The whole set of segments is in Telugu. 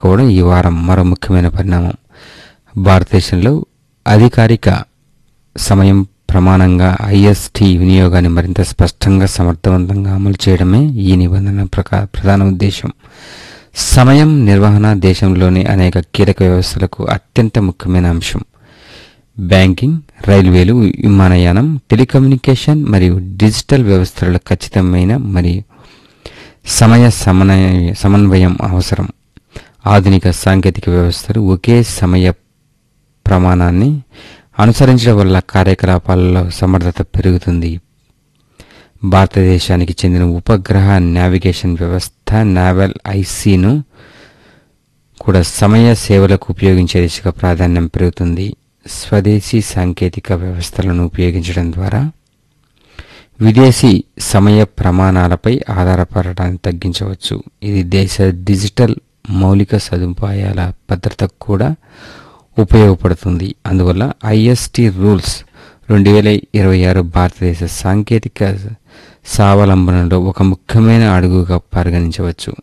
కోవడం ఈ వారం మరో ముఖ్యమైన పరిణామం భారతదేశంలో అధికారిక సమయం ప్రమాణంగా ఐఎస్టీ వినియోగాన్ని మరింత స్పష్టంగా సమర్థవంతంగా అమలు చేయడమే ఈ నిబంధన ప్రకా ప్రధాన ఉద్దేశం సమయం నిర్వహణ దేశంలోని అనేక కీలక వ్యవస్థలకు అత్యంత ముఖ్యమైన అంశం బ్యాంకింగ్ రైల్వేలు విమానయానం టెలికమ్యూనికేషన్ మరియు డిజిటల్ వ్యవస్థల ఖచ్చితమైన మరియు సమయ సమన్వయ సమన్వయం అవసరం ఆధునిక సాంకేతిక వ్యవస్థలు ఒకే సమయ ప్రమాణాన్ని అనుసరించడం వల్ల కార్యకలాపాలలో సమర్థత పెరుగుతుంది భారతదేశానికి చెందిన ఉపగ్రహ నావిగేషన్ వ్యవస్థ నావెల్ ఐసీను కూడా సమయ సేవలకు ఉపయోగించే దిశగా ప్రాధాన్యం పెరుగుతుంది స్వదేశీ సాంకేతిక వ్యవస్థలను ఉపయోగించడం ద్వారా విదేశీ సమయ ప్రమాణాలపై ఆధారపడటాన్ని తగ్గించవచ్చు ఇది దేశ డిజిటల్ మౌలిక సదుపాయాల భద్రతకు కూడా ఉపయోగపడుతుంది అందువల్ల ఐఎస్టి రూల్స్ రెండు వేల ఇరవై ఆరు భారతదేశ సాంకేతిక స్వావలంబనలో ఒక ముఖ్యమైన అడుగుగా పరిగణించవచ్చు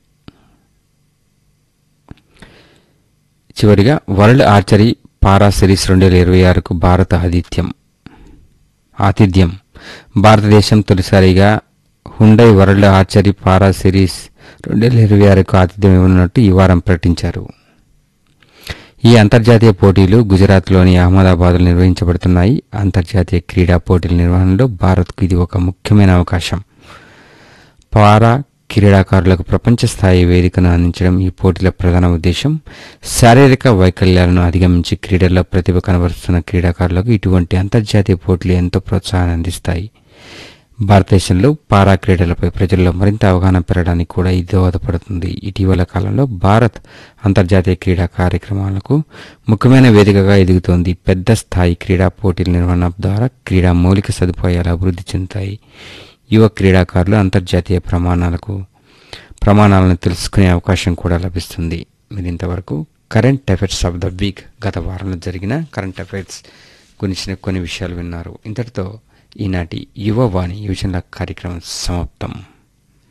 చివరిగా వరల్డ్ ఆర్చరీ పారా సిరీస్ రెండు వేల ఇరవై ఆరుకు భారత ఆతిథ్యం ఆతిథ్యం భారతదేశం తొలిసారిగా Hyundai world archery para series రెండు వేల ఇరవై ఆరుకు ఆతిథ్యం ఇవ్వనున్నట్టు ఈ వారం ప్రకటించారు ఈ అంతర్జాతీయ పోటీలు గుజరాత్లోని అహ్మదాబాద్లో నిర్వహించబడుతున్నాయి అంతర్జాతీయ క్రీడా పోటీల నిర్వహణలో భారత్కు ఇది ఒక ముఖ్యమైన అవకాశం పారా క్రీడాకారులకు ప్రపంచ స్థాయి వేదికను అందించడం ఈ పోటీల ప్రధాన ఉద్దేశం శారీరక వైకల్యాలను అధిగమించి క్రీడల్లో ప్రతిభ కనబరుస్తున్న క్రీడాకారులకు ఇటువంటి అంతర్జాతీయ పోటీలు ఎంతో ప్రోత్సాహాన్ని అందిస్తాయి భారతదేశంలో పారా క్రీడలపై ప్రజల్లో మరింత అవగాహన పెరగడానికి కూడా ఇది దోహదపడుతుంది ఇటీవల కాలంలో భారత్ అంతర్జాతీయ క్రీడా కార్యక్రమాలకు ముఖ్యమైన వేదికగా ఎదుగుతోంది పెద్ద స్థాయి క్రీడా పోటీల నిర్వహణ ద్వారా క్రీడా మౌలిక సదుపాయాలు అభివృద్ధి చెందుతాయి యువ క్రీడాకారులు అంతర్జాతీయ ప్రమాణాలకు ప్రమాణాలను తెలుసుకునే అవకాశం కూడా లభిస్తుంది మీరు ఇంతవరకు current affairs of the week గత వారంలో జరిగిన కరెంట్ అఫైర్స్ గురించిన కొన్ని విషయాలు విన్నారు ఇంతటితో ఈనాటి యువవాణి యోజనల కార్యక్రమం సమాప్తం